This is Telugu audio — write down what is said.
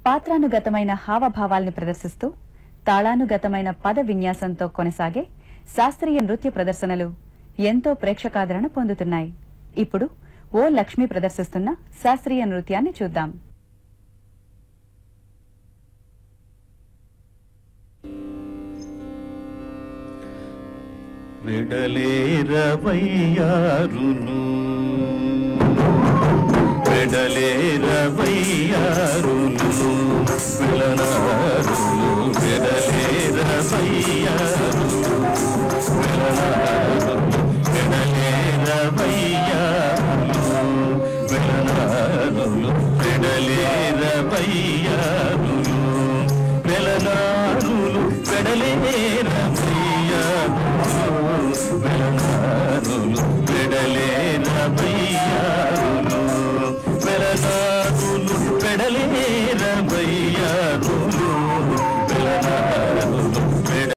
పాత్రానుగతమైన హావభావాల్ని ప్రదర్శిస్తూ తాళానుగతమైన పద విన్యాసంతో కొనసాగే శాస్త్రీయ నృత్య ప్రదర్శనలు ఎంతో ప్రేక్షకాదరణ పొందుతున్నాయి ఇప్పుడు ఓ లక్ష్మి ప్రదర్శిస్తున్న శాస్త్రీయ నృత్యాన్ని చూద్దాం వెడలేరవయ్యారును వెడలేరవయ్యారును వెలనారులు వెడలేరవయ్యారు వెలనారులు వెడలేరవయ్యారులు వెలనారులు వెడలేరవయ్యారులు వెలనారులు వెడలేరవయ్యారులు వెలనారులు వెడలేరవయ్యారులు వెలనారులు వెడలేరవయ్యారు